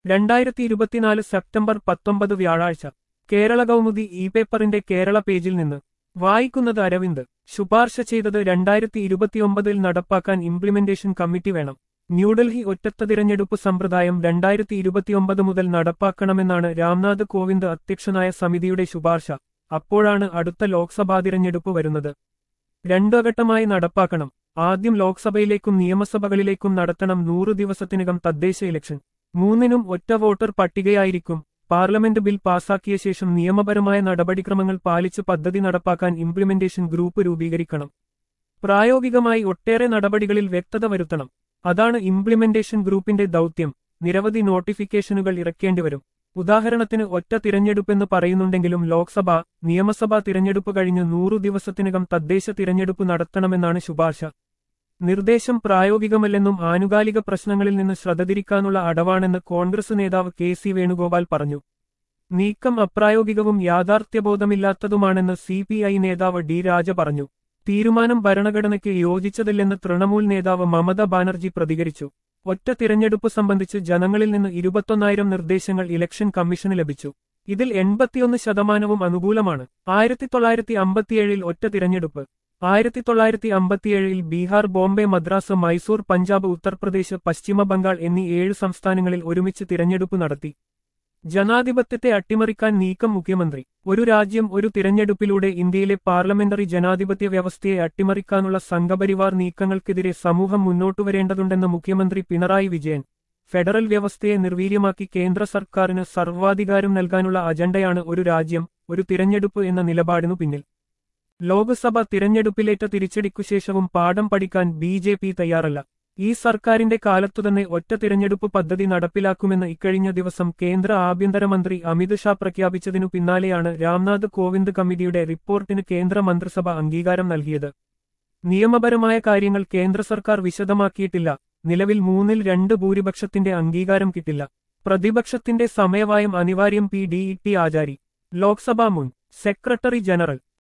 രണ്ടായിരത്തി ഇരുപത്തിനാല് സെപ്റ്റംബർ പത്തൊമ്പത് വ്യാഴാഴ്ച കേരള കൗമുദി ഇ പേപ്പറിന്റെ കേരള പേജിൽ നിന്ന് വായിക്കുന്നത് അരവിന്ദ് ശുപാർശ ചെയ്തത് രണ്ടായിരത്തി ഇരുപത്തിയൊമ്പതിൽ നടപ്പാക്കാൻ ഇംപ്ലിമെന്റേഷൻ കമ്മിറ്റി വേണം ന്യൂഡൽഹി ഒറ്റത്ത തിരഞ്ഞെടുപ്പ് സമ്പ്രദായം രണ്ടായിരത്തി ഇരുപത്തിയൊമ്പത് മുതൽ നടപ്പാക്കണമെന്നാണ് രാംനാഥ് കോവിന്ദ് അധ്യക്ഷനായ സമിതിയുടെ ശുപാർശ അപ്പോഴാണ് അടുത്ത ലോക്സഭാ തിരഞ്ഞെടുപ്പ് വരുന്നത് രണ്ടു ഘട്ടമായി നടപ്പാക്കണം ആദ്യം ലോക്സഭയിലേക്കും നിയമസഭകളിലേക്കും നടത്തണം നൂറു ദിവസത്തിനകം തദ്ദേശ ഇലക്ഷൻ മൂന്നിനും ഒറ്റ വോട്ടർ പട്ടികയായിരിക്കും പാർലമെന്റ് ബിൽ പാസാക്കിയ ശേഷം നിയമപരമായ നടപടിക്രമങ്ങൾ പാലിച്ച് പദ്ധതി നടപ്പാക്കാൻ ഇംപ്ലിമെന്റേഷൻ ഗ്രൂപ്പ് രൂപീകരിക്കണം പ്രായോഗികമായി ഒട്ടേറെ നടപടികളിൽ വ്യക്തത വരുത്തണം അതാണ് ഇംപ്ലിമെന്റേഷൻ ഗ്രൂപ്പിന്റെ ദൗത്യം നിരവധി നോട്ടിഫിക്കേഷനുകൾ ഇറക്കേണ്ടിവരും ഉദാഹരണത്തിന് ഒറ്റ തിരഞ്ഞെടുപ്പെന്ന് പറയുന്നുണ്ടെങ്കിലും ലോക്സഭ നിയമസഭാ തിരഞ്ഞെടുപ്പ് കഴിഞ്ഞ് നൂറു ദിവസത്തിനകം തദ്ദേശ തിരഞ്ഞെടുപ്പ് നടത്തണമെന്നാണ് ശുപാർശ നിർദ്ദേശം പ്രായോഗികമല്ലെന്നും ആനുകാലിക പ്രശ്നങ്ങളിൽ നിന്ന് ശ്രദ്ധ തിരിക്കാനുള്ള അടവാണെന്ന് കോൺഗ്രസ് നേതാവ് കെ സി വേണുഗോപാൽ പറഞ്ഞു നീക്കം അപ്രായോഗികവും യാഥാർത്ഥ്യബോധമില്ലാത്തതുമാണെന്ന് സി പി ഐ നേതാവ് ഡി രാജ പറഞ്ഞു തീരുമാനം ഭരണഘടനയ്ക്ക് യോജിച്ചതില്ലെന്ന് തൃണമൂൽ നേതാവ് മമത ബാനർജി പ്രതികരിച്ചു ഒറ്റ തിരഞ്ഞെടുപ്പ് സംബന്ധിച്ച് ജനങ്ങളിൽ നിന്ന് ഇരുപത്തൊന്നായിരം നിർദ്ദേശങ്ങൾ ഇലക്ഷൻ കമ്മീഷന് ലഭിച്ചു ഇതിൽ എൺപത്തിയൊന്ന് ശതമാനവും അനുകൂലമാണ് ആയിരത്തി തൊള്ളായിരത്തി അമ്പത്തിയേഴിൽ ഒറ്റ തിരഞ്ഞെടുപ്പ് ആയിരത്തി തൊള്ളായിരത്തി അമ്പത്തിയേഴിൽ ബീഹാർ ബോംബെ മദ്രാസ് മൈസൂർ പഞ്ചാബ് ഉത്തർപ്രദേശ് പശ്ചിമ ബംഗാൾ എന്നീ ഏഴ് സംസ്ഥാനങ്ങളിൽ ഒരുമിച്ച് തിരഞ്ഞെടുപ്പ് നടത്തി ജനാധിപത്യത്തെ അട്ടിമറിക്കാൻ നീക്കം മുഖ്യമന്ത്രി ഒരു രാജ്യം ഒരു തിരഞ്ഞെടുപ്പിലൂടെ ഇന്ത്യയിലെ പാർലമെന്ററി ജനാധിപത്യ വ്യവസ്ഥയെ അട്ടിമറിക്കാനുള്ള സംഘപരിവാർ നീക്കങ്ങൾക്കെതിരെ സമൂഹം മുന്നോട്ടുവരേണ്ടതുണ്ടെന്ന് മുഖ്യമന്ത്രി പിണറായി വിജയൻ ഫെഡറൽ വ്യവസ്ഥയെ നിർവീര്യമാക്കി കേന്ദ്ര സർക്കാരിന് സർവാധികാരം നൽകാനുള്ള അജണ്ടയാണ് ഒരു രാജ്യം ഒരു തിരഞ്ഞെടുപ്പ് എന്ന നിലപാടിനു പിന്നിൽ ലോക്സഭ തിരഞ്ഞെടുപ്പിലേറ്റ തിരിച്ചടിക്കുശേഷവും പാഠം പഠിക്കാൻ ബി ജെ പി തയ്യാറല്ല ഈ സർക്കാരിന്റെ കാലത്തുതന്നെ ഒറ്റ തിരഞ്ഞെടുപ്പ് പദ്ധതി നടപ്പിലാക്കുമെന്ന് ഇക്കഴിഞ്ഞ ദിവസം കേന്ദ്ര ആഭ്യന്തരമന്ത്രി അമിത് ഷാ പ്രഖ്യാപിച്ചതിനു പിന്നാലെയാണ് രാംനാഥ് കോവിന്ദ് കമ്മിറ്റിയുടെ റിപ്പോർട്ടിന് കേന്ദ്ര മന്ത്രിസഭ അംഗീകാരം നൽകിയത് നിയമപരമായ കാര്യങ്ങൾ കേന്ദ്ര സർക്കാർ വിശദമാക്കിയിട്ടില്ല നിലവിൽ മൂന്നിൽ രണ്ട് ഭൂരിപക്ഷത്തിന്റെ അംഗീകാരം കിട്ടില്ല പ്രതിപക്ഷത്തിന്റെ സമയവായം അനിവാര്യം P D T Achari Lok Sabha മുൻ സെക്രട്ടറി ജനറൽ